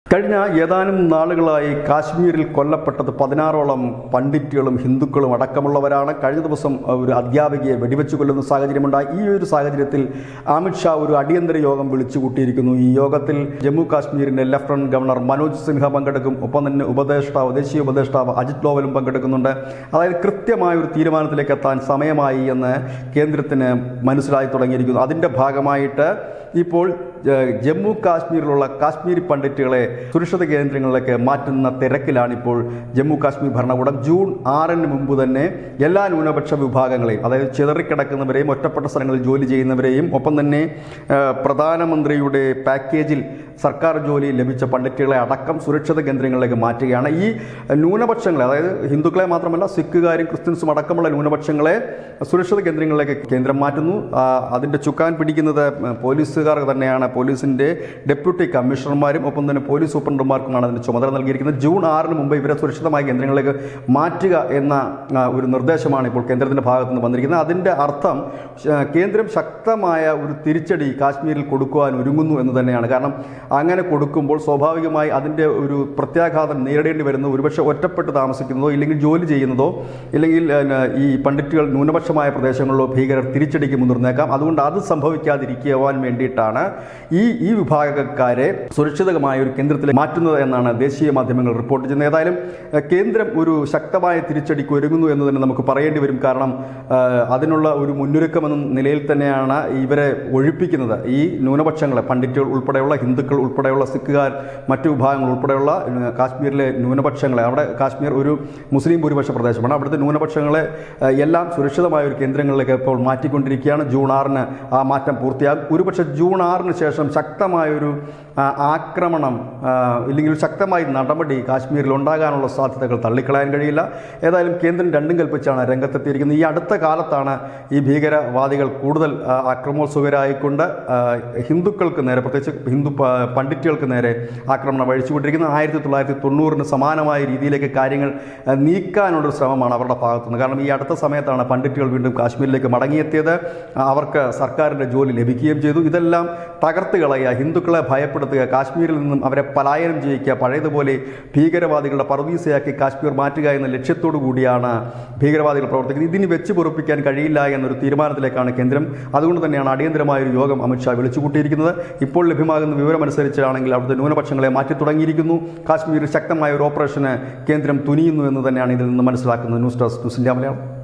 കഴിഞ്ഞ ഏതാനും നാളുകളായി കാശ്മീരിൽ കൊല്ലപ്പെട്ടത് പതിനാറോളം പണ്ഡിറ്റുകളും ഹിന്ദുക്കളും അടക്കമുള്ളവരാണ് കഴിഞ്ഞ ദിവസം ഒരു അധ്യാപികയെ വെടിവെച്ച് കൊല്ലുന്ന സാഹചര്യമുണ്ടായി ഈ ഒരു സാഹചര്യത്തിൽ അമിത്ഷാ ഒരു അടിയന്തര യോഗം വിളിച്ചു കൂട്ടിയിരിക്കുന്നു ഈ യോഗത്തിൽ ജമ്മു കാശ്മീരിന്റെ ലഫ്റ്റനന്റ് ഗവർണർ മനോജ് സിൻഹ പങ്കെടുക്കും ഒപ്പം തന്നെ ഉപദേഷ്ടാവ് ദേശീയ ഉപദേഷ്ടാവ് അജിത് ഡോവലും പങ്കെടുക്കുന്നുണ്ട് അതായത് കൃത്യമായ ഒരു തീരുമാനത്തിലേക്ക് എത്താൻ സമയമായി എന്ന് കേന്ദ്രത്തിന് മനസ്സിലായി തുടങ്ങിയിരിക്കുന്നു അതിൻ്റെ ഭാഗമായിട്ട് ഇപ്പോൾ ഏഹ്, ജമ്മു കാശ്മീരിലുള്ള കാശ്മീരി പണ്ഡിറ്റുകളെ സുരക്ഷിത കേന്ദ്രങ്ങളിലേക്ക് മാറ്റുന്ന തിരക്കിലാണ് ഇപ്പോൾ ജമ്മു കാശ്മീർ ഭരണകൂടം ജൂൺ ആറിന് മുമ്പ് തന്നെ എല്ലാ ന്യൂനപക്ഷ വിഭാഗങ്ങളെയും അതായത് ചിതറിക്കിടക്കുന്നവരെയും ഒറ്റപ്പെട്ട സ്ഥലങ്ങളിൽ ജോലി ചെയ്യുന്നവരെയും ഒപ്പം തന്നെ ഏഹ്, പ്രധാനമന്ത്രിയുടെ പാക്കേജിൽ സർക്കാർ ജോലി ലഭിച്ച പണ്ഡിറ്റുകളെ അടക്കം സുരക്ഷിത കേന്ദ്രങ്ങളിലേക്ക് മാറ്റുകയാണ് ഈ ന്യൂനപക്ഷങ്ങളെ അതായത് ഹിന്ദുക്കളെ മാത്രമല്ല സിഖുകാരും ക്രിസ്ത്യൻസും അടക്കമുള്ള ന്യൂനപക്ഷങ്ങളെ സുരക്ഷിത കേന്ദ്രങ്ങളിലേക്ക് കേന്ദ്രം മാറ്റുന്നു ആ, അതിൻ്റെ ചുക്കാൻ പിടിക്കുന്നത് പോലീസുകാർ തന്നെയാണ് പോലീസിൻ്റെ ഡെപ്യൂട്ടി കമ്മീഷണർമാരും ഒപ്പം തന്നെ പോലീസ് സൂപ്രണ്ടുമാർക്കുമാണ് അതിൻ്റെ ചുമതല നൽകിയിരിക്കുന്നത് ജൂൺ ആറിന് മുമ്പ് ഇവരെ സുരക്ഷിതമായ കേന്ദ്രങ്ങളിലേക്ക് മാറ്റുക എന്ന ആ, ഒരു നിർദ്ദേശമാണ് ഇപ്പോൾ കേന്ദ്രത്തിൻ്റെ ഭാഗത്തു നിന്ന് വന്നിരിക്കുന്നത് അതിൻ്റെ അർത്ഥം ശ- കേന്ദ്രം ശക്തമായ ഒരു തിരിച്ചടി കാശ്മീരിൽ കൊടുക്കുവാൻ ഒരുങ്ങുന്നു എന്ന് തന്നെയാണ് കാരണം അങ്ങനെ കൊടുക്കുമ്പോൾ സ്വാഭാവികമായി അതിൻ്റെ ഒരു പ്രത്യാഘാതം നേരിടേണ്ടി വരുന്നത് ഒരുപക്ഷെ ഒറ്റപ്പെട്ട് താമസിക്കുന്നതോ ഇല്ലെങ്കിൽ ജോലി ചെയ്യുന്നതോ ഇല്ലെങ്കിൽ പിന്നെ, ഈ പണ്ഡിറ്റുകൾ ന്യൂനപക്ഷമായ പ്രദേശങ്ങളിലോ ഭീകരർ തിരിച്ചടിക്ക് മുതിർന്നേക്കാം അതുകൊണ്ട് അത് സംഭവിക്കാതിരിക്കുവാൻ വേണ്ടിയിട്ടാണ് ഈ ഈ വിഭാഗക്കാരെ സുരക്ഷിതമായ ഒരു കേന്ദ്രത്തിൽ മാറ്റുന്നത് എന്നാണ് ദേശീയ മാധ്യമങ്ങൾ റിപ്പോർട്ട് ചെയ്യുന്നത് ഏതായാലും ഏഹ്, കേന്ദ്രം ഒരു ശക്തമായ തിരിച്ചടിക്ക് ഒരുങ്ങുന്നു എന്ന് തന്നെ നമുക്ക് പറയേണ്ടി വരും കാരണം ഏഹ്, അതിനുള്ള ഒരു മുന്നൊരുക്കമെന്ന നിലയിൽ തന്നെയാണ് ഇവരെ ഒഴിപ്പിക്കുന്നത് ഈ ന്യൂനപക്ഷങ്ങളെ പണ്ഡിറ്റുകൾ ഉൾപ്പെടെയുള്ള ഹിന്ദുക്കൾ ഉൾപ്പെടെയുള്ള സിഖുകാർ മറ്റു വിഭാഗങ്ങൾ ഉൾപ്പെടെയുള്ള ഏഹ്, കാശ്മീരിലെ ന്യൂനപക്ഷങ്ങളെ അവിടെ കാശ്മീർ ഒരു മുസ്ലിം ഭൂരിപക്ഷ പ്രദേശമാണ് അവിടുത്തെ ന്യൂനപക്ഷങ്ങളെ ഏഹ്, എല്ലാം സുരക്ഷിതമായ ഒരു കേന്ദ്രങ്ങളിലേക്ക് ഇപ്പോൾ മാറ്റിക്കൊണ്ടിരിക്കുകയാണ് ജൂൺ ആറിന് ആ മാറ്റം പൂർത്തിയാകും ഒരുപക്ഷെ ജൂൺ ആറിന് ശേഷം ശക്തമായൊരു ആ, ആക്രമണം ആ, ഇല്ലെങ്കിൽ ഒരു ശക്തമായ നടപടി കാശ്മീരിൽ ഉണ്ടാകാനുള്ള സാധ്യതകൾ തള്ളിക്കളയാൻ കഴിയില്ല ഏതായാലും കേന്ദ്രം രണ്ടും കൽപ്പിച്ചാണ് രംഗത്തെത്തിയിരിക്കുന്നത് ഈ അടുത്ത കാലത്താണ് ഈ ഭീകരവാദികൾ കൂടുതൽ ആ, അക്രമോത്സുകരായിക്കൊണ്ട് ആ, ഹിന്ദുക്കൾക്ക് നേരെ പ്രത്യേകിച്ച് ഹിന്ദു പ- പണ്ഡിറ്റുകൾക്ക് നേരെ ആക്രമണം വഴിച്ചുകൊണ്ടിരിക്കുന്നത് ആയിരത്തി തൊള്ളായിരത്തി തൊണ്ണൂറിന് സമാനമായ രീതിയിലേക്ക് കാര്യങ്ങൾ ആ, നീക്കാനുള്ളൊരു ശ്രമമാണ് അവരുടെ ഭാഗത്തുനിന്ന് കാരണം ഈ അടുത്ത സമയത്താണ് പണ്ഡിറ്റുകൾ വീണ്ടും കാശ്മീരിലേക്ക് മടങ്ങിയെത്തിയത് ആ, അവർക്ക് സർക്കാരിൻ്റെ ജോലി ലഭിക്കുകയും ചെയ്തു ഇതെല്ലാം തകർത്ത് കളയുക ഹിന്ദുക്കളെ ഭയപ്പെടുത്തുക കാശ്മീരിൽ നിന്നും അവരെ പലായനം ചെയ്യിക്കുക പഴയതുപോലെ ഭീകരവാദികളുടെ പറുദീസയാക്കി കാശ്മീർ മാറ്റുക എന്ന ലക്ഷ്യത്തോടു കൂടിയാണ് ഭീകരവാദികൾ പ്രവർത്തിക്കുന്നത് ഇതിന് വെച്ച് പൊറുപ്പിക്കാൻ കഴിയില്ല എന്നൊരു തീരുമാനത്തിലേക്കാണ് കേന്ദ്രം അതുകൊണ്ട് തന്നെയാണ് അടിയന്തരമായ ഒരു യോഗം അമിത്ഷാ വിളിച്ചുകൂട്ടിയിരിക്കുന്നത് ഇപ്പോൾ ലഭ്യമാകുന്ന വിവരമനുസരിച്ചാണെങ്കിൽ അവിടുത്തെ ന്യൂനപക്ഷങ്ങളെ മാറ്റി തുടങ്ങിയിരിക്കുന്നു കാശ്മീരിൽ ശക്തമായ ഒരു ഓപ്പറേഷന് കേന്ദ്രം തുനിയുന്നു എന്ന് തന്നെയാണ് ഇതിൽ നിന്ന് മനസ്സിലാക്കുന്നത് news desk news India Malayalam